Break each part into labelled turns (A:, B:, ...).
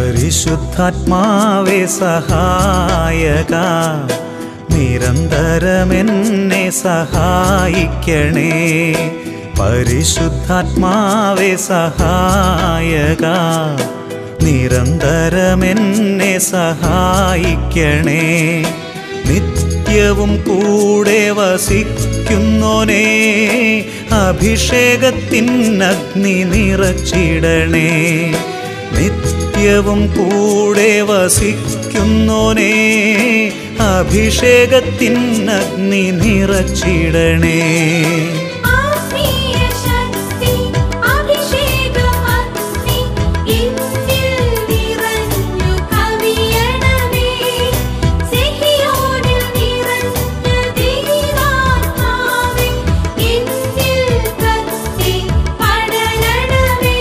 A: പരിശുദ്ധാത്മാവേ സഹായക നിരന്തരമെന്നെ സഹായിക്കണേ പരിശുദ്ധാത്മാവേ സഹായക നിരന്തരമെന്നെ സഹായിക്കണേ നിത്യവും കൂടെ വസിക്കുന്നോനേ അഭിഷേകത്തിനഗ്നി നിറച്ചിടണേ നിത്യവും കൂടെ വസിക്കുന്നോനേ അഭിഷേകത്തിനഗ്നി നിറച്ചിടണേ
B: ആത്മീയ ശക്തി അഭിഷേകമഗ്നി എന്നിൽ നിറഞ്ഞു കവിയണമേ സിഹിയോനിൽ നിറഞ്ഞ ദൈവാത്മാവേ എന്നിൽ കത്തി പടരണമേ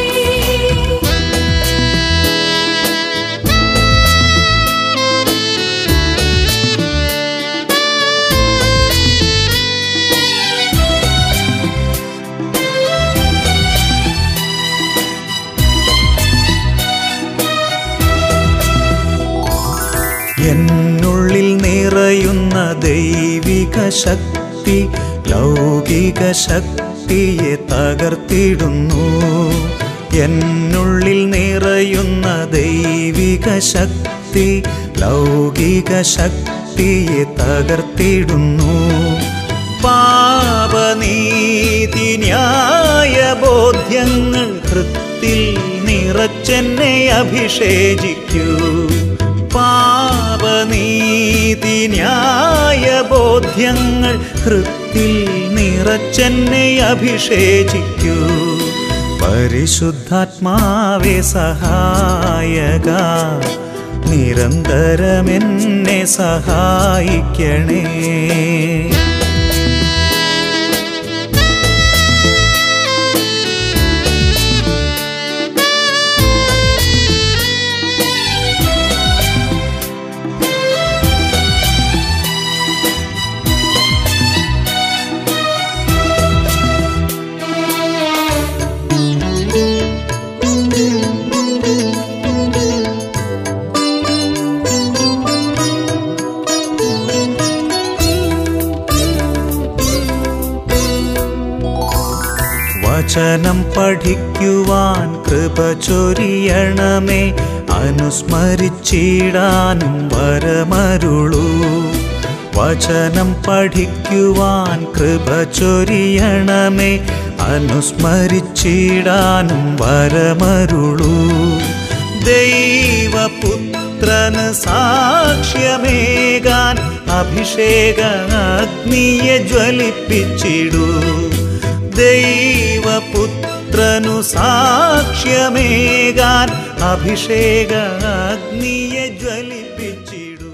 A: എന്നുള്ളിൽ നിറയുന്ന ദൈവിക ശക്തി ലൗകിക ശക്തിയെ തകർത്തിടുന്നു എന്നുള്ളിൽ നിറയുന്ന ദൈവിക ശക്തി ലൗകിക ശക്തിയെ തകർത്തിടുന്നു പാപനീതി ന്യായ ബോധ്യങ്ങൾ ഹൃത്തിൽ നിറച്ചെന്നെ അഭിഷേചിക്കൂ പാപനീതി ന്യായ ബോധ്യങ്ങൾ ഹൃത്തിൽ നിറച്ചെന്നെ അഭിഷേചിക്കൂ പരിശുദ്ധാത്മാവേ സഹായക നിരന്തരമെന്നെ സഹായിക്കണേ വചനം പഠിക്കുവാൻ കൃപ ചൊരിയണമേ അനുസ്മരിച്ചിടാനും വരമരുളൂ വചനം പഠിക്കുവാൻ കൃപ ചൊരിയണമേ അനുസ്മരിച്ചിടാനും വരമരുളൂ ദൈവപുത്രന് സാക്ഷ്യമേകാൻ അഭിഷേക അഗ്നിയെ ജ്വലിപ്പിച്ചിടൂ ദൈവപുത്രനു സാക്ഷ്യമേകാൻ അഭിഷേക അഗ്നിയെ ജ്വലിപ്പിച്ചിടൂ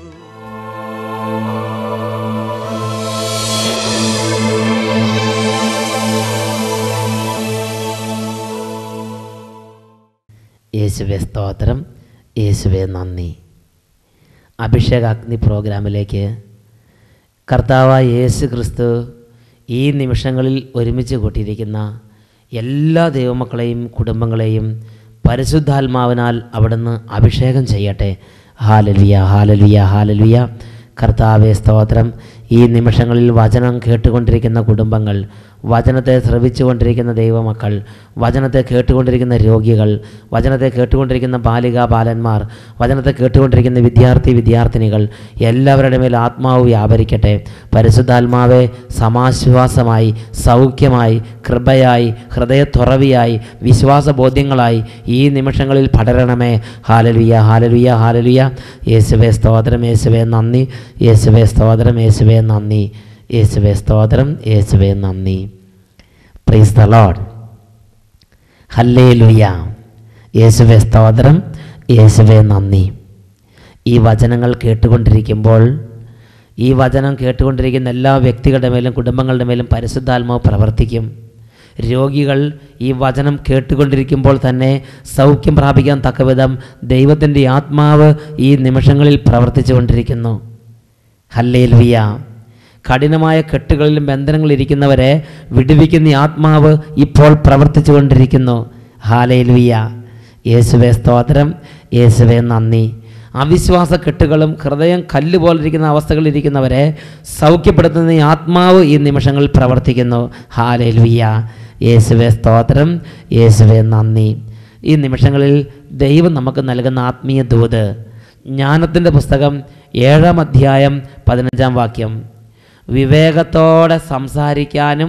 C: യേശുവെ സ്തോത്രം യേശുവെ നന്ദി അഭിഷേകാഗ്നി പ്രോഗ്രാമിലേക്ക് കർത്താവായ യേശു ക്രിസ്തു ഈ നിമിഷങ്ങളിൽ ഒരുമിച്ച് കൂട്ടിയിരിക്കുന്ന എല്ലാ ദൈവമക്കളെയും കുടുംബങ്ങളെയും പരിശുദ്ധാത്മാവിനാൽ അവിടുന്ന് അഭിഷേകം ചെയ്യട്ടെ ഹാലലിയ ഹാലലിയ ഹാലലിയ കർത്താവെ സ്തോത്രം ഈ നിമിഷങ്ങളിൽ വചനം കേട്ടുകൊണ്ടിരിക്കുന്ന കുടുംബങ്ങൾ വചനത്തെ ശ്രവിച്ചുകൊണ്ടിരിക്കുന്ന ദൈവമക്കൾ വചനത്തെ കേട്ടുകൊണ്ടിരിക്കുന്ന രോഗികൾ വചനത്തെ കേട്ടുകൊണ്ടിരിക്കുന്ന ബാലിക ബാലന്മാർ വചനത്തെ കേട്ടുകൊണ്ടിരിക്കുന്ന വിദ്യാർത്ഥി വിദ്യാർത്ഥിനികൾ എല്ലാവരുടെ മേൽ ആത്മാവ് വ്യാപരിക്കട്ടെ പരിശുദ്ധാത്മാവെ സമാശ്വാസമായി സൗഖ്യമായി കൃപയായി ഹൃദയത്തുറവിയായി വിശ്വാസബോധ്യങ്ങളായി ഈ നിമിഷങ്ങളിൽ പടരണമേ ഹാലലുയ ഹാലലുയ ഹാലലുയ യേശുവേ സ്തോത്രം യേശുവേ നന്ദി യേശുവേ സ്തോത്രം യേശുവേ നന്ദി യേശുവേ സ്തോത്രം യേശുവേ നന്ദി പ്രൈസ് ദ ലോഡ് ഹല്ലേ ലുയ യേശുവേ സ്തോത്രം യേശുവേ നന്ദി ഈ വചനങ്ങൾ കേട്ടുകൊണ്ടിരിക്കുമ്പോൾ ഈ വചനം കേട്ടുകൊണ്ടിരിക്കുന്ന എല്ലാ വ്യക്തികളുടെ മേലും കുടുംബങ്ങളുടെ മേലും പരിശുദ്ധാത്മാവ് പ്രവർത്തിക്കും രോഗികൾ ഈ വചനം കേട്ടുകൊണ്ടിരിക്കുമ്പോൾ തന്നെ സൗഖ്യം പ്രാപിക്കാൻ തക്കവിധം ദൈവത്തിൻ്റെ ആത്മാവ് ഈ നിമിഷങ്ങളിൽ പ്രവർത്തിച്ചു കൊണ്ടിരിക്കുന്നു ഹല്ലേലുയ കഠിനമായ കെട്ടുകളിലും ബന്ധനങ്ങളിലിരിക്കുന്നവരെ വിടുവിക്കുന്ന ഈ ആത്മാവ് ഇപ്പോൾ പ്രവർത്തിച്ചു കൊണ്ടിരിക്കുന്നു ഹാലേലുയ യേശുവെ സ്തോത്രം യേശുവേ നന്ദി അവിശ്വാസ കെട്ടുകളും ഹൃദയം കല്ല് പോലിരിക്കുന്ന അവസ്ഥകളിലിരിക്കുന്നവരെ സൗഖ്യപ്പെടുത്തുന്ന ഈ ആത്മാവ് ഈ നിമിഷങ്ങളിൽ പ്രവർത്തിക്കുന്നു ഹാലേലുയ്യ യേശുവേ സ്തോത്രം യേശുവേ നന്ദി ഈ നിമിഷങ്ങളിൽ ദൈവം നമുക്ക് നൽകുന്ന ആത്മീയ ദൂത് ജ്ഞാനത്തിൻ്റെ പുസ്തകം ഏഴാം അധ്യായം പതിനഞ്ചാം വാക്യം വിവേകത്തോടെ സംസാരിക്കാനും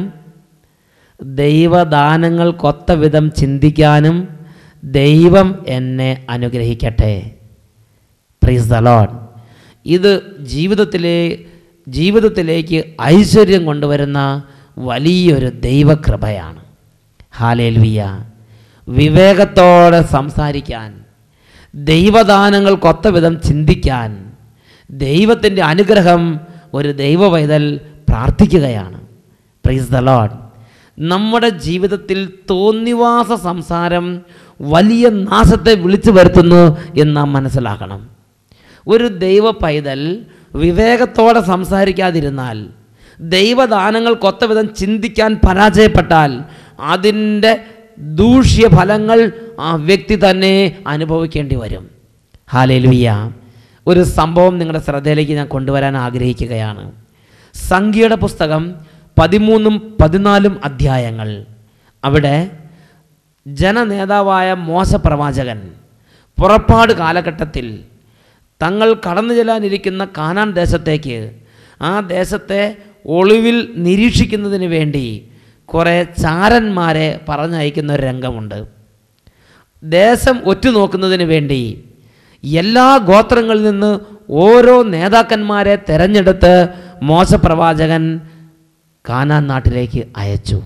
C: ദൈവദാനങ്ങൾക്കൊത്ത വിധം ചിന്തിക്കാനും ദൈവം എന്നെ അനുഗ്രഹിക്കട്ടെ പ്രീസ് ദ ലോഡ് ഇത് ജീവിതത്തിലെ ജീവിതത്തിലേക്ക് ഐശ്വര്യം കൊണ്ടുവരുന്ന വലിയൊരു ദൈവകൃപയാണ് ഹാലേൽവിയ വിവേകത്തോടെ സംസാരിക്കാൻ ദൈവദാനങ്ങൾക്കൊത്ത വിധം ചിന്തിക്കാൻ ദൈവത്തിൻ്റെ അനുഗ്രഹം ഒരു ദൈവവൈതൽ പ്രാർത്ഥിക്കുകയാണ് പ്രൈസ് ദ ലോഡ് നമ്മുടെ ജീവിതത്തിൽ തോന്നിവാസ സംസാരം വലിയ നാശത്തെ വിളിച്ചു വരുത്തുന്നു എന്ന് നാം മനസ്സിലാക്കണം ഒരു ദൈവ പൈതൽ വിവേകത്തോടെ സംസാരിക്കാതിരുന്നാൽ ദൈവദാനങ്ങൾക്കൊത്ത വിധം ചിന്തിക്കാൻ പരാജയപ്പെട്ടാൽ അതിൻ്റെ ദൂഷ്യഫലങ്ങൾ ആ വ്യക്തി തന്നെ അനുഭവിക്കേണ്ടി വരും ഹാലേലുയ്യ ഒരു സംഭവം നിങ്ങളുടെ ശ്രദ്ധയിലേക്ക് ഞാൻ കൊണ്ടുവരാൻ ആഗ്രഹിക്കുകയാണ് സംഖ്യയുടെ പുസ്തകം പതിമൂന്നും പതിനാലും അധ്യായങ്ങൾ അവിടെ ജനനേതാവായ മോശ പ്രവാചകൻ പുറപ്പാട് കാലഘട്ടത്തിൽ തങ്ങൾ കടന്നു ചെല്ലാനിരിക്കുന്ന കാനാൻ ദേശത്തേക്ക് ആ ദേശത്തെ ഒളിവിൽ നിരീക്ഷിക്കുന്നതിന് വേണ്ടി കുറേ ചാരന്മാരെ പറഞ്ഞയക്കുന്ന ഒരു രംഗമുണ്ട് ദേശം ഒറ്റുനോക്കുന്നതിന് വേണ്ടി എല്ലാ ഗോത്രങ്ങളിൽ നിന്ന് ഓരോ നേതാക്കന്മാരെ തെരഞ്ഞെടുത്ത് മോശപ്രവാചകൻ കാനാൻ നാട്ടിലേക്ക് അയച്ചു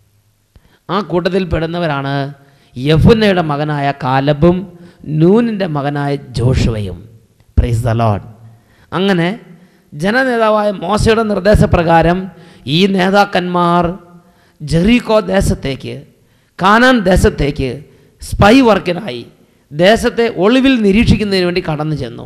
C: ആ കൂട്ടത്തിൽ പെടുന്നവരാണ് യഫുന്നയുടെ മകനായ കാലബും നൂനിൻ്റെ മകനായ ജോഷുവയും പ്രൈസ് ദ ലോഡ് അങ്ങനെ ജനനേതാവായ മോശയുടെ നിർദ്ദേശപ്രകാരം ഈ നേതാക്കന്മാർ ജെറീകോ ദേശത്തേക്ക് കാനാൻ ദേശത്തേക്ക് സ്പൈ വർക്കിനായി ദേശത്തെ ഒളിവിൽ നിരീക്ഷിക്കുന്നതിന് വേണ്ടി കടന്നു ചെന്നു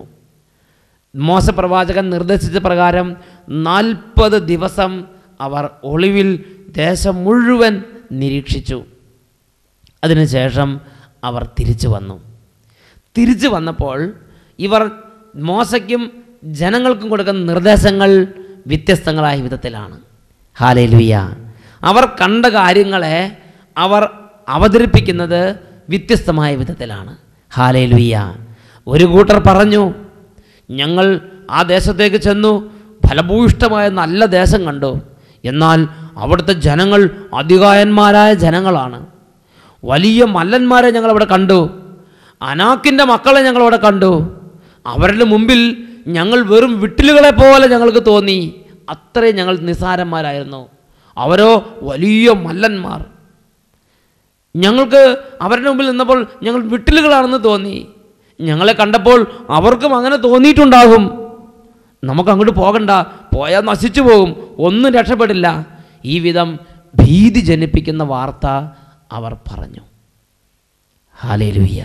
C: മോശപ്രവാചകൻ നിർദ്ദേശിച്ച പ്രകാരം നാൽപ്പത് ദിവസം അവർ ഒളിവിൽ ദേശം മുഴുവൻ നിരീക്ഷിച്ചു അതിനുശേഷം അവർ തിരിച്ചു വന്നു തിരിച്ചു വന്നപ്പോൾ ഇവർ മോശയ്ക്കും ജനങ്ങൾക്കും കൊടുക്കുന്ന നിർദ്ദേശങ്ങൾ വ്യത്യസ്തങ്ങളായ വിധത്തിലാണ് ഹാലേലുയ്യ അവർ കണ്ട കാര്യങ്ങളെ അവർ അവതരിപ്പിക്കുന്നത് വ്യത്യസ്തമായ വിധത്തിലാണ് ഹാലേലുയ്യ ഒരു കൂട്ടർ പറഞ്ഞു ഞങ്ങൾ ആ ദേശത്തേക്ക് ചെന്നു ഫലഭൂയിഷ്ടമായ നല്ല ദേശം കണ്ടു എന്നാൽ അവിടുത്തെ ജനങ്ങൾ അധികായന്മാരായ ജനങ്ങളാണ് വലിയ മല്ലന്മാരെ ഞങ്ങളവിടെ കണ്ടു അനാക്കിൻ്റെ മക്കളെ ഞങ്ങളവിടെ കണ്ടു അവരുടെ മുമ്പിൽ ഞങ്ങൾ വെറും വിട്ടിലുകളെ പോലെ ഞങ്ങൾക്ക് തോന്നി അത്രയും ഞങ്ങൾ നിസ്സാരന്മാരായിരുന്നു അവരോ വലിയ മല്ലന്മാർ ഞങ്ങൾക്ക് അവരുടെ മുമ്പിൽ നിന്നപ്പോൾ ഞങ്ങൾ വിട്ടിലുകളാണെന്ന് തോന്നി ഞങ്ങളെ കണ്ടപ്പോൾ അവർക്കും അങ്ങനെ തോന്നിയിട്ടുണ്ടാകും നമുക്ക് അങ്ങോട്ട് പോകണ്ട പോയാൽ നശിച്ചു പോകും ഒന്നും രക്ഷപ്പെടില്ല ഈ വിധം ഭീതി ജനിപ്പിക്കുന്ന വാർത്ത അവർ പറഞ്ഞു ഹാലേലുയ്യ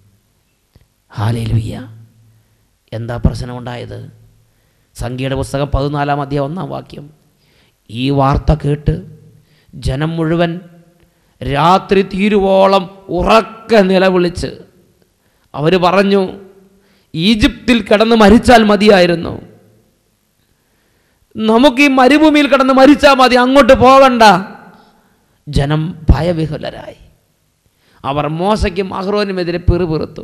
C: ഹാലേലുയ്യ എന്താ പ്രശ്നമുണ്ടായത് സംഖ്യയുടെ പുസ്തകം പതിനാലാം അധ്യായം ഒന്നാം വാക്യം ഈ വാർത്ത കേട്ട് ജനം മുഴുവൻ രാത്രി തീരുവോളം ഉറക്കെ നിലവിളിച്ച് അവർ പറഞ്ഞു ഈജിപ്തിൽ കിടന്ന് മരിച്ചാൽ മതിയായിരുന്നു നമുക്ക് ഈ മരുഭൂമിയിൽ കിടന്ന് മരിച്ചാൽ മതി അങ്ങോട്ട് പോകണ്ട ജനം ഭയവിഹുലരായി അവർ മോശയ്ക്കും അഹ്റോനുമെതിരെ പിറുപിറുത്തു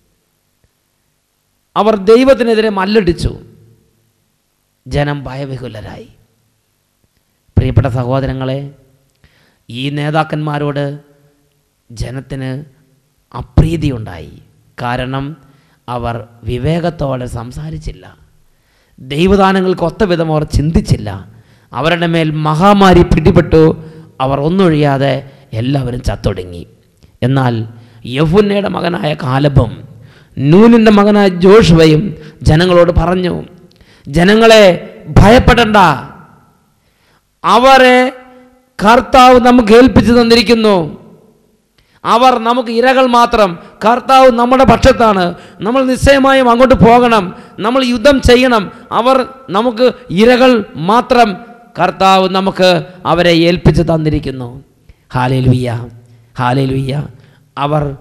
C: അവർ ദൈവത്തിനെതിരെ മല്ലടിച്ചു ജനം ഭയവിഹുലരായി പ്രിയപ്പെട്ട സഹോദരങ്ങളെ ഈ നേതാക്കന്മാരോട് ജനത്തിന് അപ്രീതിയുണ്ടായി കാരണം അവർ വിവേകത്തോടെ സംസാരിച്ചില്ല ദൈവദാനങ്ങൾക്ക് ഒത്ത വിധം അവർ ചിന്തിച്ചില്ല അവരുടെ മേൽ മഹാമാരി പിടിപെട്ടു അവർ ഒന്നൊഴിയാതെ എല്ലാവരും ചത്തൊടുങ്ങി എന്നാൽ യഫുന്നയുടെ മകനായ കാലബും നൂനിൻ്റെ മകനായ ജോഷുവയും ജനങ്ങളോട് പറഞ്ഞു ജനങ്ങളെ ഭയപ്പെടണ്ട അവരെ കർത്താവ് നമുക്ക് ഏൽപ്പിച്ചു തന്നിരിക്കുന്നു അവർ നമുക്ക് ഇരകൾ മാത്രം കർത്താവ് നമ്മുടെ പക്ഷത്താണ് നമ്മൾ നിശ്ചയമായും അങ്ങോട്ട് പോകണം നമ്മൾ യുദ്ധം ചെയ്യണം അവർ നമുക്ക് ഇരകൾ മാത്രം കർത്താവ് നമുക്ക് അവരെ ഏൽപ്പിച്ചു തന്നിരിക്കുന്നു ഹാലേലുയ്യ ഹാലേലുയ്യ അവർ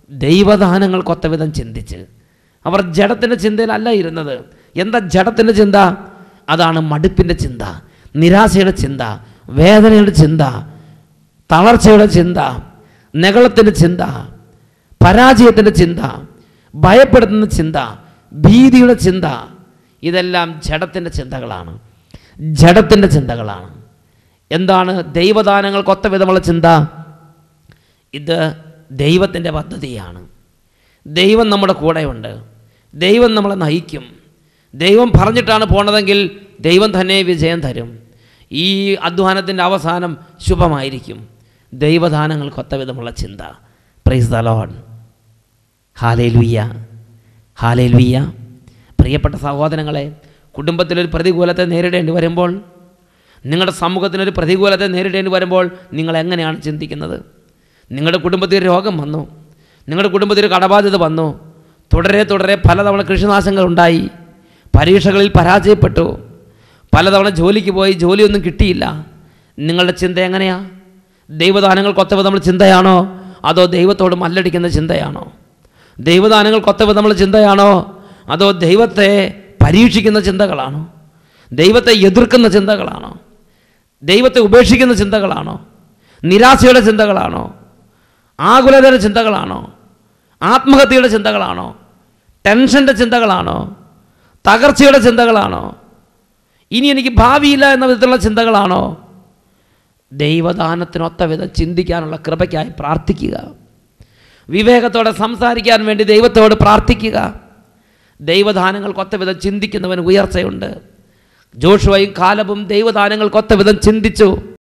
C: ദൈവദാനങ്ങൾക്കൊത്ത വിധം ചിന്തിച്ച് അവർ ജഡത്തിൻ്റെ ചിന്തയിലല്ല ഇരുന്നത് എന്താ ജഡത്തിൻ്റെ ചിന്ത അതാണ് മടുപ്പിൻ്റെ ചിന്ത നിരാശയുടെ ചിന്ത വേദനയുടെ ചിന്ത തളർച്ചയുടെ ചിന്ത നെകളത്തിൻ്റെ ചിന്ത പരാജയത്തിൻ്റെ ചിന്ത ഭയപ്പെടുത്തുന്ന ചിന്ത ഭീതിയുടെ ചിന്ത ഇതെല്ലാം ജഡത്തിൻ്റെ ചിന്തകളാണ് ജഡത്തിൻ്റെ ചിന്തകളാണ് എന്താണ് ദൈവദാനങ്ങൾക്കൊത്ത വിധമുള്ള ചിന്ത ഇത് ദൈവത്തിൻ്റെ പദ്ധതിയാണ് ദൈവം നമ്മുടെ കൂടെയുണ്ട് ദൈവം നമ്മളെ നയിക്കും ദൈവം പറഞ്ഞിട്ടാണ് പോണതെങ്കിൽ ദൈവം തന്നെ വിജയം തരും ഈ അധ്വാനത്തിൻ്റെ അവസാനം ശുഭമായിരിക്കും ദൈവദാനങ്ങൾക്കൊത്ത വിധമുള്ള ചിന്ത പ്രൈസ് ദ ലോൺ ഹാലേ ലുയ്യ ഹാലേ ലുയ്യ പ്രിയപ്പെട്ട സഹോദരങ്ങളെ കുടുംബത്തിലൊരു പ്രതികൂലത്തെ നേരിടേണ്ടി വരുമ്പോൾ നിങ്ങളുടെ സമൂഹത്തിനൊരു പ്രതികൂലത്തെ നേരിടേണ്ടി വരുമ്പോൾ നിങ്ങൾ എങ്ങനെയാണ് ചിന്തിക്കുന്നത് നിങ്ങളുടെ കുടുംബത്തിൽ ഒരു രോഗം വന്നു നിങ്ങളുടെ കുടുംബത്തിൽ ഒരു കടബാധ്യത വന്നു തുടരെ തുടരെ പലതവണ കൃഷിനാശങ്ങൾ ഉണ്ടായി പരീക്ഷകളിൽ പരാജയപ്പെട്ടു പലതവണ ജോലിക്ക് പോയി ജോലിയൊന്നും കിട്ടിയില്ല നിങ്ങളുടെ ചിന്ത എങ്ങനെയാ ദൈവദാനങ്ങൾക്കൊത്ത നമ്മൾ ചിന്തയാണോ അതോ ദൈവത്തോട് മല്ലടിക്കുന്ന ചിന്തയാണോ ദൈവദാനങ്ങൾക്കൊത്ത നമ്മൾ ചിന്തയാണോ അതോ ദൈവത്തെ പരീക്ഷിക്കുന്ന ചിന്തകളാണോ ദൈവത്തെ എതിർക്കുന്ന ചിന്തകളാണോ ദൈവത്തെ ഉപേക്ഷിക്കുന്ന ചിന്തകളാണോ നിരാശയുടെ ചിന്തകളാണോ ആകുലതയുടെ ചിന്തകളാണോ ആത്മഹത്യയുടെ ചിന്തകളാണോ ടെൻഷൻ്റെ ചിന്തകളാണോ തകർച്ചയുടെ ചിന്തകളാണോ ഇനി എനിക്ക് ഭാവിയില്ല എന്ന വിധത്തിലുള്ള ചിന്തകളാണോ ദൈവദാനത്തിനൊത്ത വിധം ചിന്തിക്കാനുള്ള കൃപയ്ക്കായി പ്രാർത്ഥിക്കുക വിവേകത്തോടെ സംസാരിക്കാൻ വേണ്ടി ദൈവത്തോട് പ്രാർത്ഥിക്കുക ദൈവദാനങ്ങൾക്കൊത്ത വിധം ചിന്തിക്കുന്നവന് ഉയർച്ചയുണ്ട് ജോഷുവയും കാലവും ദൈവദാനങ്ങൾക്കൊത്ത വിധം ചിന്തിച്ചു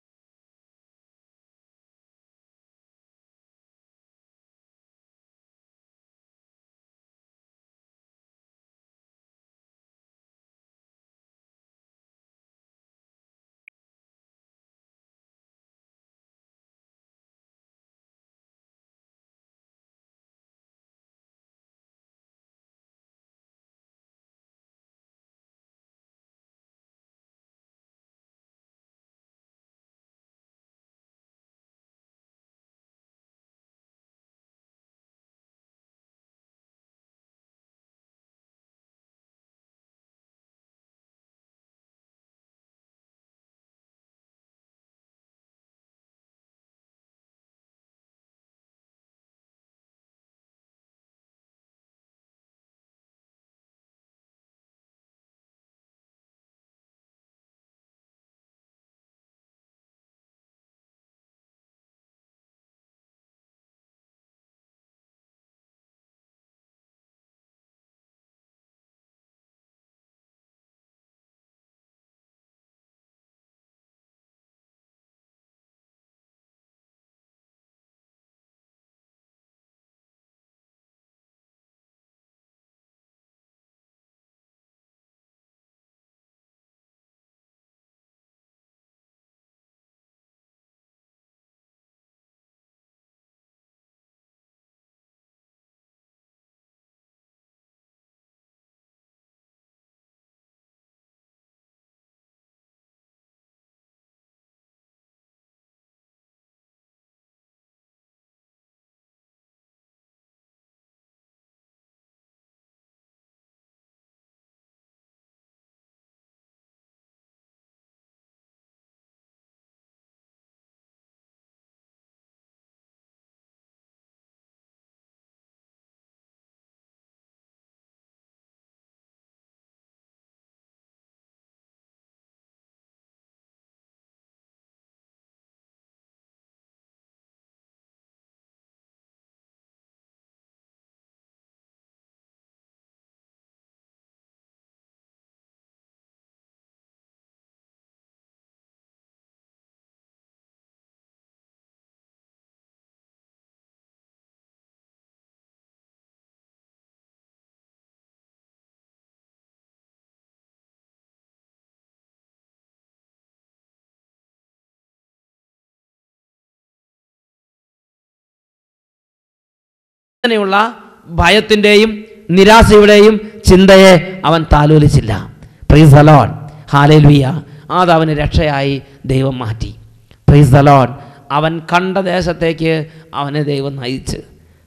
C: അങ്ങനെയുള്ള ഭയത്തിൻ്റെയും നിരാശയുടെയും ചിന്തയെ അവൻ താലോലിച്ചില്ല പ്രീസ് ദലോൺ ഹാലേലുയ്യ അത് അവന് രക്ഷയായി ദൈവം മാറ്റി പ്രീസ് ദലോൺ അവൻ കണ്ട ദേശത്തേക്ക് അവനെ ദൈവം നയിച്ച്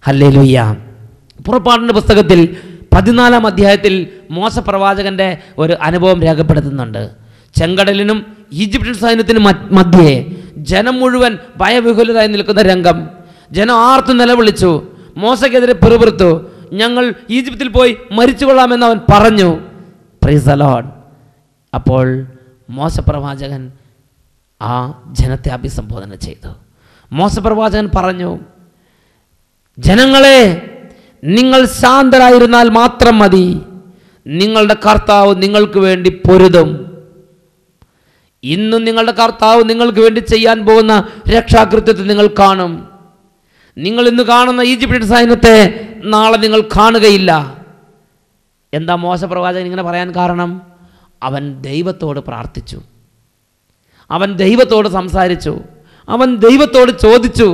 C: ഹല്ലേലൂയ്യ പുറപ്പാടിൻ്റെ പുസ്തകത്തിൽ പതിനാലാം അധ്യായത്തിൽ മോശപ്രവാചകന്റെ ഒരു അനുഭവം രേഖപ്പെടുത്തുന്നുണ്ട് ചെങ്കടലിനും ഈജിപ്ഷ്യൻ സൈന്യത്തിനും മ- മധ്യേ ജനം മുഴുവൻ ഭയവിഹുലരായി നിൽക്കുന്ന രംഗം ജനം ആർത്തു നിലവിളിച്ചു മോശയ്ക്കെതിരെ പിറുപിറുത്തു ഞങ്ങൾ ഈജിപ്തിൽ പോയി മരിച്ചുകൊള്ളാമെന്ന് അവൻ പറഞ്ഞു പ്രൈസ് അലോഡ് അപ്പോൾ മോശപ്രവാചകൻ ആ ജനത്തെ അഭിസംബോധന ചെയ്തു മോശപ്രവാചകൻ പറഞ്ഞു ജനങ്ങളെ നിങ്ങൾ ശാന്തരായിരുന്നാൽ മാത്രം മതി നിങ്ങളുടെ കർത്താവ് നിങ്ങൾക്ക് വേണ്ടി പൊരുതും ഇന്നും നിങ്ങളുടെ കർത്താവ് നിങ്ങൾക്ക് വേണ്ടി ചെയ്യാൻ പോകുന്ന രക്ഷാകൃത്യത്തെ നിങ്ങൾ കാണും നിങ്ങൾ ഇന്ന് കാണുന്ന ഈജിപ്ഷ്യൻ സൈന്യത്തെ നാളെ നിങ്ങൾ കാണുകയില്ല എന്താ മോശപ്രവാചകൻ ഇങ്ങനെ പറയാൻ കാരണം അവൻ ദൈവത്തോട് പ്രാർത്ഥിച്ചു അവൻ ദൈവത്തോട് സംസാരിച്ചു അവൻ ദൈവത്തോട് ചോദിച്ചു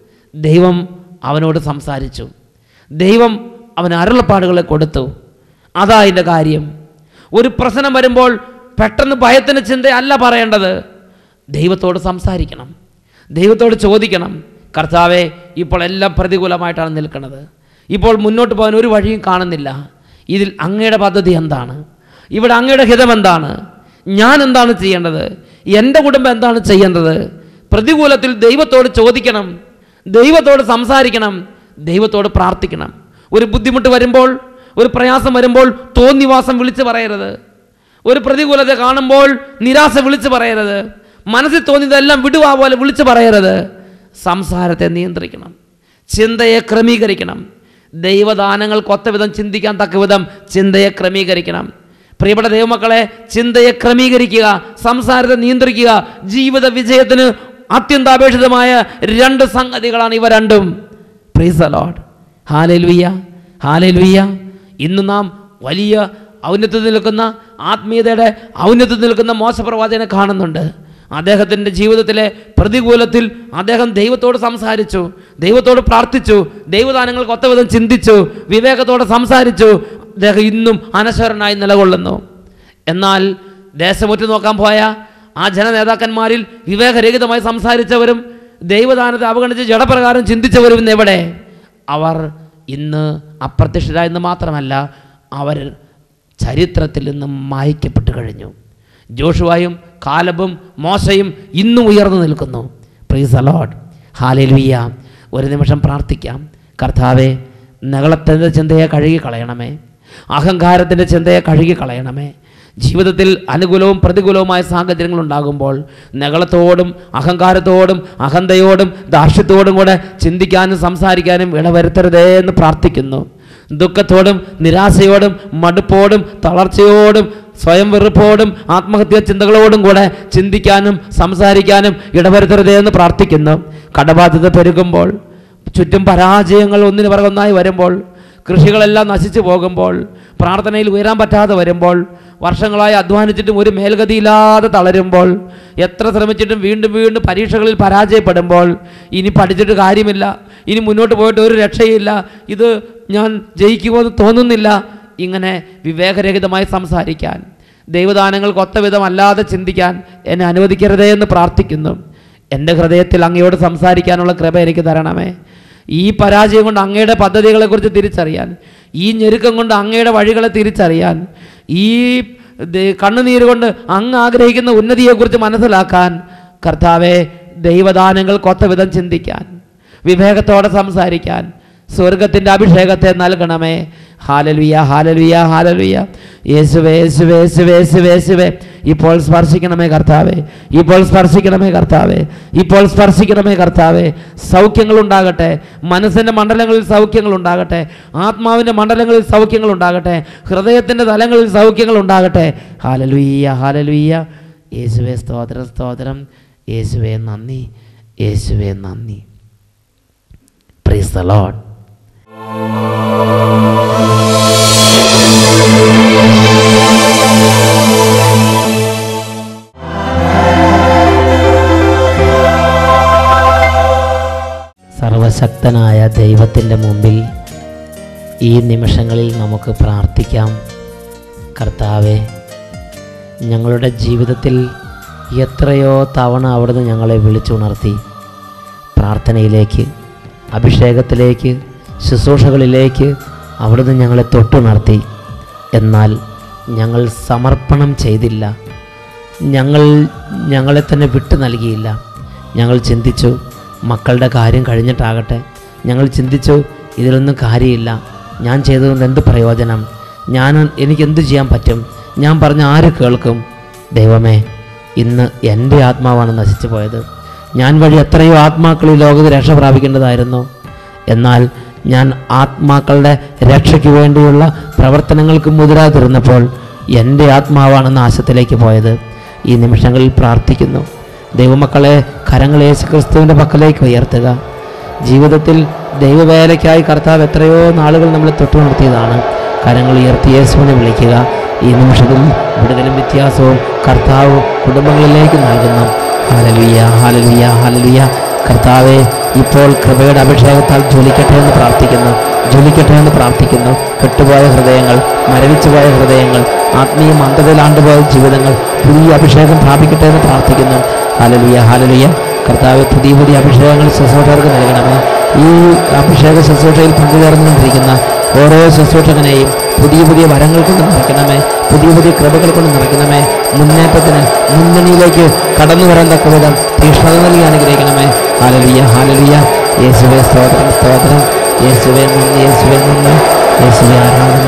C: ദൈവം അവനോട് സംസാരിച്ചു ദൈവം അവന് അരുളപ്പാടുകളെ കൊടുത്തു അതാ അതിൻ്റെ കാര്യം ഒരു പ്രശ്നം വരുമ്പോൾ പെട്ടെന്ന് ഭയത്തിന് ചിന്തയല്ല പറയേണ്ടത് ദൈവത്തോട് സംസാരിക്കണം ദൈവത്തോട് ചോദിക്കണം കർത്താവെ ഇപ്പോൾ എല്ലാം പ്രതികൂലമായിട്ടാണ് നിൽക്കുന്നത് ഇപ്പോൾ മുന്നോട്ട് പോകാൻ ഒരു വഴിയും കാണുന്നില്ല ഇതിൽ അങ്ങയുടെ പദ്ധതി എന്താണ് ഇവിടെ അങ്ങയുടെ ഹിതം എന്താണ് ഞാൻ എന്താണ് ചെയ്യേണ്ടത് എൻ്റെ കുടുംബം എന്താണ് ചെയ്യേണ്ടത് പ്രതികൂലത്തിൽ ദൈവത്തോട് ചോദിക്കണം ദൈവത്തോട് സംസാരിക്കണം ദൈവത്തോട് പ്രാർത്ഥിക്കണം ഒരു ബുദ്ധിമുട്ട് വരുമ്പോൾ ഒരു പ്രയാസം വരുമ്പോൾ തോന്നിവാസം വിളിച്ചു പറയരുത് ഒരു പ്രതികൂലത കാണുമ്പോൾ നിരാശ വിളിച്ചു പറയരുത് മനസ്സിൽ തോന്നിയതെല്ലാം വിടുവാ പോലെ വിളിച്ചു പറയരുത് സംസാരത്തെ നിയന്ത്രിക്കണം ചിന്തയെ ക്രമീകരിക്കണം ദൈവദാനങ്ങൾക്ക് ഒത്ത വിധം ചിന്തിക്കാൻ തക്ക വിധം ചിന്തയെ ക്രമീകരിക്കണം പ്രിയപ്പെട്ട ദൈവമക്കളെ ചിന്തയെ ക്രമീകരിക്കുക സംസാരത്തെ നിയന്ത്രിക്കുക ജീവിത വിജയത്തിന് അത്യന്താപേക്ഷിതമായ രണ്ട് സംഗതികളാണ് ഇവ രണ്ടും പ്രീസ് ലോഡ് ഹാലലുയ്യ ഹാലലുയ്യ ഇന്ന് നാം വലിയ ഔന്നത്യത്തിൽ നിൽക്കുന്ന ആത്മീയതയുടെ ഔന്നത്യത്തിൽ നിൽക്കുന്ന മോശപ്രവാചകനെ കാണുന്നുണ്ട് അദ്ദേഹത്തിൻ്റെ ജീവിതത്തിലെ പ്രതികൂലത്തിൽ അദ്ദേഹം ദൈവത്തോട് സംസാരിച്ചു ദൈവത്തോട് പ്രാർത്ഥിച്ചു ദൈവദാനങ്ങൾക്ക് ഒത്തവിധം ചിന്തിച്ചു വിവേകത്തോടെ സംസാരിച്ചു അദ്ദേഹം ഇന്നും അനശ്വരനായി നിലകൊള്ളുന്നു എന്നാൽ ദേശമുറ്റു നോക്കാൻ പോയ ആ ജനനേതാക്കന്മാരിൽ വിവേകരഹിതമായി സംസാരിച്ചവരും ദൈവദാനത്തെ അവഗണിച്ച് ജഡപ്രകാരം ചിന്തിച്ചവരും ഇന്ന് എവിടെ അവർ ഇന്ന് അപ്രത്യക്ഷരായെന്ന് മാത്രമല്ല അവർ ചരിത്രത്തിൽ നിന്നും മായ്ക്കപ്പെട്ട് കഴിഞ്ഞു ജോഷുവായും കാലബും മോശയും ഇന്നും ഉയർന്നു നിൽക്കുന്നു പ്രീസ് അലോഡ് ഹാലേലുയ്യ ഒരു നിമിഷം പ്രാർത്ഥിക്കാം കർത്താവെ നകളത്തിൻ്റെ ചിന്തയെ കഴുകി കളയണമേ അഹങ്കാരത്തിൻ്റെ ചിന്തയെ കഴുകി കളയണമേ ജീവിതത്തിൽ അനുകൂലവും പ്രതികൂലവുമായ സാഹചര്യങ്ങൾ ഉണ്ടാകുമ്പോൾ നകളത്തോടും അഹങ്കാരത്തോടും അഹന്തയോടും ദാർഷ്ട്യത്തോടും കൂടെ ചിന്തിക്കാനും സംസാരിക്കാനും ഇടവരുത്തരുതേ എന്ന് പ്രാർത്ഥിക്കുന്നു ദുഃഖത്തോടും നിരാശയോടും മടുപ്പോടും തളർച്ചയോടും സ്വയം വെറുപ്പോടും ആത്മഹത്യാ ചിന്തകളോടും കൂടെ ചിന്തിക്കാനും സംസാരിക്കാനും ഇടവരുത്തരുതേ എന്ന് പ്രാർത്ഥിക്കുന്നു കടബാധ്യത പെരുകുമ്പോൾ ചുറ്റും പരാജയങ്ങൾ ഒന്നിനു പിറകൊന്നായി വരുമ്പോൾ കൃഷികളെല്ലാം നശിച്ചു പോകുമ്പോൾ പ്രാർത്ഥനയിൽ ഉയരാൻ പറ്റാതെ വരുമ്പോൾ വർഷങ്ങളായി അധ്വാനിച്ചിട്ടും ഒരു മേൽഗതിയില്ലാതെ തളരുമ്പോൾ എത്ര ശ്രമിച്ചിട്ടും വീണ്ടും വീണ്ടും പരീക്ഷകളിൽ പരാജയപ്പെടുമ്പോൾ ഇനി പഠിച്ചിട്ട് കാര്യമില്ല ഇനി മുന്നോട്ട് പോയിട്ട് ഒരു രക്ഷയില്ല ഇത് ഞാൻ ജയിക്കുമോ എന്ന് തോന്നുന്നില്ല ഇങ്ങനെ വിവേകരഹിതമായി സംസാരിക്കാൻ ദൈവദാനങ്ങൾക്ക് ഒത്ത വിധമല്ലാതെ ചിന്തിക്കാൻ എന്നെ അനുവദിക്കരുതേ എന്ന് പ്രാർത്ഥിക്കുന്നു എൻ്റെ ഹൃദയത്തിൽ അങ്ങയോട് സംസാരിക്കാനുള്ള കൃപ എനിക്ക് തരണമേ ഈ പരാജയം കൊണ്ട് അങ്ങയുടെ പദ്ധതികളെക്കുറിച്ച് തിരിച്ചറിയാൻ ഈ ഞെരുക്കം കൊണ്ട് അങ്ങയുടെ വഴികളെ തിരിച്ചറിയാൻ ഈ ദേ- കണ്ണുനീര് കൊണ്ട് അങ്ങ് ആഗ്രഹിക്കുന്ന ഉന്നതിയെക്കുറിച്ച് മനസ്സിലാക്കാൻ കർത്താവെ ദൈവദാനങ്ങൾക്ക് ഒത്ത വിധം ചിന്തിക്കാൻ വിവേകത്തോടെ സംസാരിക്കാൻ സ്വർഗത്തിൻ്റെ അഭിഷേകത്തെ നൽകണമേ ഹാലലുയ ഹാലലുയ ഹാലലുയ യേശുവേ യേശുവേ യേശുവേ യേശുവേ യേശുവേ ഇപ്പോൾ സ്പർശിക്കണമേ കർത്താവേ ഇപ്പോൾ സ്പർശിക്കണമേ കർത്താവേ ഇപ്പോൾ സ്പർശിക്കണമേ കർത്താവേ സൗഖ്യങ്ങൾ ഉണ്ടാകട്ടെ മനസ്സിൻ്റെ മണ്ഡലങ്ങളിൽ സൗഖ്യങ്ങൾ ഉണ്ടാകട്ടെ ആത്മാവിൻ്റെ മണ്ഡലങ്ങളിൽ സൗഖ്യങ്ങൾ ഉണ്ടാകട്ടെ ഹൃദയത്തിൻ്റെ തലങ്ങളിൽ സൗഖ്യങ്ങൾ ഉണ്ടാകട്ടെ ഹാലലുയ്യ ഹാലലുയ്യ യേശുവേ സ്തോത്രം സ്തോത്രം യേശുവേ നന്ദി യേശുവേ നന്ദി പ്രൈസ് ദ ലോഡ് സർവശക്തനായ ദൈവത്തിൻ്റെ മുമ്പിൽ ഈ നിമിഷങ്ങളിൽ നമുക്ക് പ്രാർത്ഥിക്കാം കർത്താവെ ഞങ്ങളുടെ ജീവിതത്തിൽ എത്രയോ തവണ അവിടുന്ന് ഞങ്ങളെ വിളിച്ചുണർത്തി പ്രാർത്ഥനയിലേക്ക് അഭിഷേകത്തിലേക്ക് ശുശ്രൂഷകളിലേക്ക് അവിടുന്ന് ഞങ്ങളെ തൊട്ടുണർത്തി എന്നാൽ ഞങ്ങൾ സമർപ്പണം ചെയ്തില്ല ഞങ്ങൾ ഞങ്ങളെ തന്നെ വിട്ടു നൽകിയില്ല ഞങ്ങൾ ചിന്തിച്ചു മക്കളുടെ കാര്യം കഴിഞ്ഞിട്ടാകട്ടെ ഞങ്ങൾ ചിന്തിച്ചു ഇതിലൊന്നും കാര്യമില്ല ഞാൻ ചെയ്തതുകൊണ്ട് എന്ത് പ്രയോജനം ഞാൻ എനിക്ക് എന്ത് ചെയ്യാൻ പറ്റും ഞാൻ പറഞ്ഞ ആര് കേൾക്കും ദൈവമേ ഇന്ന് എൻ്റെ ആത്മാവാണ് നശിച്ചു പോയത് ഞാൻ വഴി എത്രയോ ആത്മാക്കൾ ഈ ലോകത്ത് രക്ഷ പ്രാപിക്കേണ്ടതായിരുന്നു എന്നാൽ ഞാൻ ആത്മാക്കളുടെ രക്ഷയ്ക്ക് വേണ്ടിയുള്ള പ്രവർത്തനങ്ങൾക്ക് മുതിരാതിരുന്നപ്പോൾ എൻ്റെ ആത്മാവാണ് നാശത്തിലേക്ക് പോയത് ഈ നിമിഷങ്ങളിൽ പ്രാർത്ഥിക്കുന്നു ദൈവമക്കളെ കരങ്ങൾ യേശു ക്രിസ്തുവിൻ്റെ പക്കലേക്ക് ഉയർത്തുക ജീവിതത്തിൽ ദൈവവേലയ്ക്കായി കർത്താവ് എത്രയോ നാളുകൾ നമ്മളെ തൊട്ടു നിർത്തിയതാണ് കരങ്ങൾ ഉയർത്തി യേശുവിനെ വിളിക്കുക ഈ നിമിഷത്തിൽ വിടുതലും വ്യത്യാസവും കർത്താവ് കുടുംബങ്ങളിലേക്ക് നൽകുന്നു ഹാലലുയ്യ ഹാലലുയ്യ ഹാലലുയ്യ കർത്താവെ ഇപ്പോൾ കൃപയുടെ അഭിഷേകത്താൽ ജ്വലിക്കട്ടെ എന്ന് പ്രാർത്ഥിക്കുന്നു ജ്വലിക്കട്ടെ എന്ന് പ്രാർത്ഥിക്കുന്നു കെട്ടുപോയ ഹൃദയങ്ങൾ മരവിച്ചുപോയ ഹൃദയങ്ങൾ ആത്മീയ മന്ദതയിലാണ്ടുപോയ ജീവിതങ്ങൾ പുതിയ അഭിഷേകം പ്രാപിക്കട്ടെ എന്ന് പ്രാർത്ഥിക്കുന്നു ഹാലലുയ്യ ഹാലലുയ്യ കർത്താവ് പുതിയ പുതിയ അഭിഷേകങ്ങൾ ശുശ്രൂഷകർക്ക് നൽകണമേ ഈ അഭിഷേക ശുശ്രൂഷയിൽ പങ്കുചേർന്നുകൊണ്ടിരിക്കുന്ന ഓരോ ശുശ്രൂഷകനെയും പുതിയ പുതിയ വരങ്ങൾ കൊണ്ട് നിറയ്ക്കണമേ പുതിയ പുതിയ കൃപകൾ കൊണ്ട് നിറയ്ക്കണമേ മുന്നേറ്റത്തിന് മുന്നണിയിലേക്ക് കടന്നു വരാൻ തക്ക വിധം തീഷ്ണത നൽകി അനുഗ്രഹിക്കണമേ ഹാലലിയ ഹാലലിയ യേശുവെ സ്തോത്രം സ്തോത്രം യേശുവെ നന്ദി യേശുവെ നന്ദി യേശുവെ ആരാധന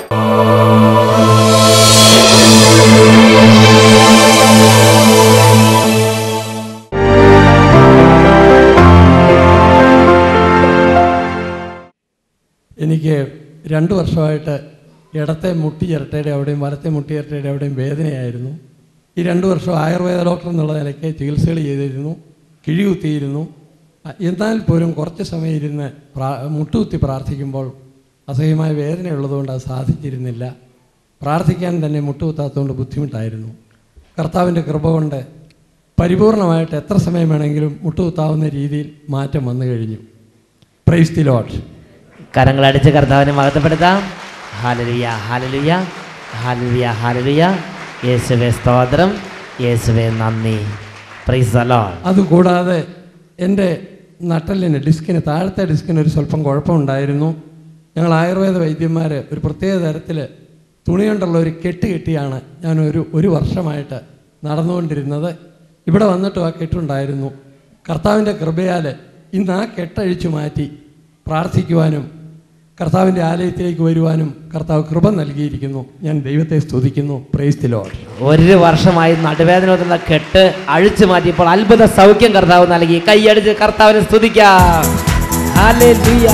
D: എനിക്ക് രണ്ട് വർഷമായിട്ട് ഇടത്തെ മുട്ടി ചിരട്ടയുടെ അവിടെയും വലത്തെ മുട്ടി ചിരട്ടയുടെ അവിടെയും വേദനയായിരുന്നു ഈ രണ്ട് വർഷം ആയുർവേദ ഡോക്ടർ എന്നുള്ള നിലയ്ക്ക് ചികിത്സകൾ ചെയ്തിരുന്നു കിഴികുത്തിയിരുന്നു അ- എന്നാൽ പോലും കുറച്ച് സമയം ഇരുന്ന് പ്രാ മുട്ടുകുത്തി പ്രാർത്ഥിക്കുമ്പോൾ അസഹ്യമായ വേദനയുള്ളതുകൊണ്ട് അത് സാധിച്ചിരുന്നില്ല പ്രാർത്ഥിക്കാൻ തന്നെ മുട്ടുകുത്താത്തതുകൊണ്ട് ബുദ്ധിമുട്ടായിരുന്നു കർത്താവിൻ്റെ കൃപ കൊണ്ട് പരിപൂർണമായിട്ട് എത്ര സമയം വേണമെങ്കിലും മുട്ടുകുത്താവുന്ന രീതിയിൽ മാറ്റം വന്നു കഴിഞ്ഞു പ്രൈസ് ദി ലോട്ട്
C: കരങ്ങളടിച്ച് കർത്താവിനെ മഹത്വപ്പെടുത്താം ഹാലലുയ ഹാലലുയ ഹാലലുയ ഹാലലുയ യേശുവെ സ്തോത്രം യേശുവെ നന്ദി പ്രൈസ് അലോ
D: അതുകൂടാതെ എൻ്റെ നട്ടലിന് ഡിസ്കിന് താഴത്തെ ഡിസ്കിന് ഒരു സ്വല്പം കുഴപ്പമുണ്ടായിരുന്നു ഞങ്ങൾ ആയുർവേദ വൈദ്യന്മാർ ഒരു പ്രത്യേക തരത്തിൽ തുണി കൊണ്ടുള്ള ഒരു കെട്ട് കെട്ടിയാണ് ഞാൻ ഒരു ഒരു വർഷമായിട്ട് നടന്നുകൊണ്ടിരുന്നത് ഇവിടെ വന്നിട്ടും ആ കെട്ടുണ്ടായിരുന്നു കർത്താവിൻ്റെ കൃപയാൽ ഇന്ന് ആ കെട്ടഴിച്ചു മാറ്റി പ്രാർത്ഥിക്കുവാനും കർത്താവിൻ്റെ ആലയത്തിലേക്ക് വരുവാനും കർത്താവ് കൃപ നൽകിയിരിക്കുന്നു ഞാൻ ദൈവത്തെ സ്തുതിക്കുന്നു പ്രൈസ് ദി ലോർഡ്
C: ഒരു വർഷമായി നടുവേദന വന്നുള്ള കെട്ട് അഴിച്ചു മാറ്റിയപ്പോൾ അത്ഭുത സൗഖ്യം കർത്താവ് നൽകി കൈയടിച്ച് കർത്താവിനെ സ്തുതിക്കാം ഹല്ലേലൂയ.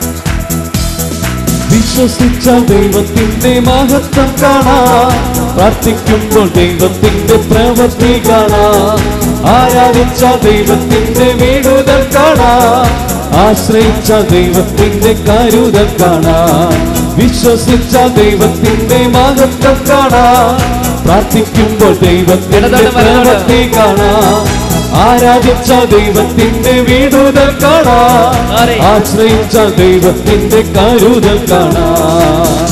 E: വിശ്വസിച്ച ദൈവത്തിന്റെ മഹത്വം കാണാം പ്രാർത്ഥിക്കുമ്പോൾ ദൈവത്തിന്റെ പ്രവൃത്തി കാണാം ആരാധിച്ച ദൈവത്തിന്റെ വീടുതൽ കാണാം ആശ്രയിച്ച ദൈവത്തിന്റെ കരുതൽ കാണാം വിശ്വസിച്ച ദൈവത്തിന്റെ മഹത്വം കാണാം പ്രാർത്ഥിക്കുമ്പോൾ ദൈവത്തിന്റെ
C: ഇടതോട്ട് വലതോട്ട്.
E: പ്രവൃത്തി കാണാം ആരാധിച്ച ദൈവത്തിന്റെ വീടുതൽ കാണാം
C: Sorry.
E: ആശ്രയിച്ച ദൈവത്തിന്റെ കരുതൽ കാണാം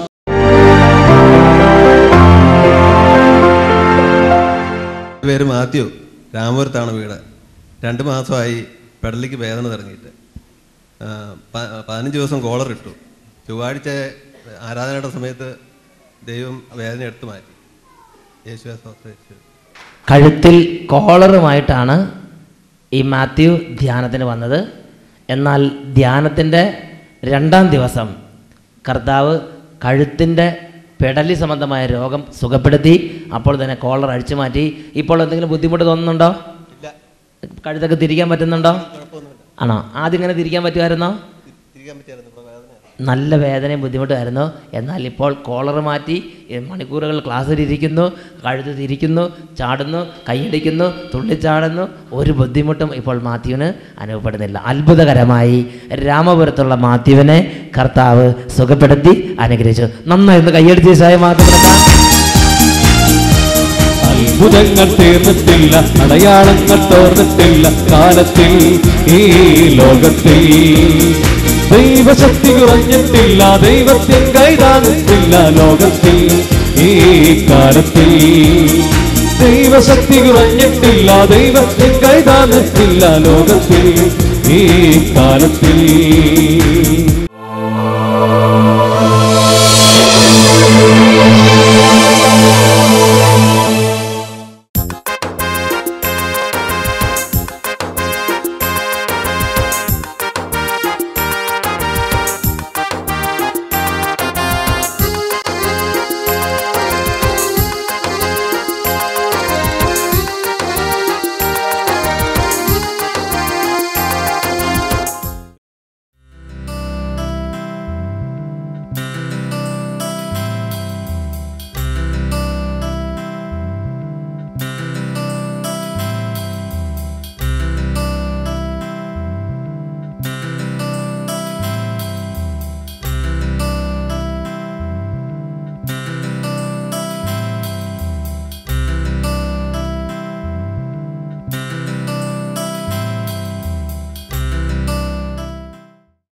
F: പേര് മാത്യു രാമപുരത്താണ് വീട് രണ്ട് മാസമായി പെടലിക്ക് വേദന തുടങ്ങിയിട്ട് ആ, പ- പതിനഞ്ച് ദിവസം കോളർ ഇട്ടു ചൊവ്വാഴ്ച ആരാധനയുടെ സമയത്ത് ദൈവം വേദന എടുത്തു മാറ്റി യേശുവെ സ്തോത്രം, യേശുവേ.
C: കഴുത്തിൽ കോളറുമായിട്ടാണ് ഈ മാത്യു ധ്യാനത്തിന് വന്നത് എന്നാൽ ധ്യാനത്തിൻ്റെ രണ്ടാം ദിവസം കർത്താവ് കഴുത്തിൻ്റെ പെടലി സംബന്ധമായ രോഗം സുഖപ്പെടുത്തി അപ്പോൾ തന്നെ കോളർ അഴിച്ചു മാറ്റി ഇപ്പോൾ എന്തെങ്കിലും ബുദ്ധിമുട്ട് തോന്നുന്നുണ്ടോ കഴുത്തൊക്കെ തിരിക്കാൻ പറ്റുന്നുണ്ടോ ആണോ ആദ്യം ഇങ്ങനെ തിരിക്കാൻ പറ്റുമായിരുന്നോ
F: തിരിക്കാൻ പറ്റിയായിരുന്നു ഇപ്പോൾ വേദന
C: നല്ല വേദനയും ബുദ്ധിമുട്ടായിരുന്നു എന്നാൽ ഇപ്പോൾ കോളർ മാറ്റി ഈ മണിക്കൂറുകൾ ക്ലാസ്സിലിരിക്കുന്നു കഴുത്ത് തിരിക്കുന്നു ചാടുന്നു കൈയടിക്കുന്നു തുള്ളിച്ചാടുന്നു ഒരു ബുദ്ധിമുട്ടും ഇപ്പോൾ മാത്യുവിന് അനുഭവപ്പെടുന്നില്ല അത്ഭുതകരമായി രാമപുരത്തുള്ള മാത്യുവിനെ കർത്താവ് സുഖപ്പെടുത്തി അനുഗ്രഹിച്ചു നന്നായിരുന്നു കൈയടിച്ച് സായ മാറ്റപ്പെടുത്താം
E: അത്ഭുതങ്ങൾ തീർന്നിട്ടില്ല അടയാളങ്ങൾ തോർന്നിട്ടില്ല കാലത്തിൽ ഈ ലോകത്തിൽ ദൈവശക്തി കുറഞ്ഞിട്ടില്ല ദൈവത്തിൻ കൈതാന്നിട്ടില്ല ലോകത്തിൽ ഈ കാലത്തിൽ ദൈവശക്തി കുറഞ്ഞിട്ടില്ല ദൈവത്തിൻ കൈതാന്നിട്ടില്ല ലോകത്തിൽ ഈ കാലത്തിൽ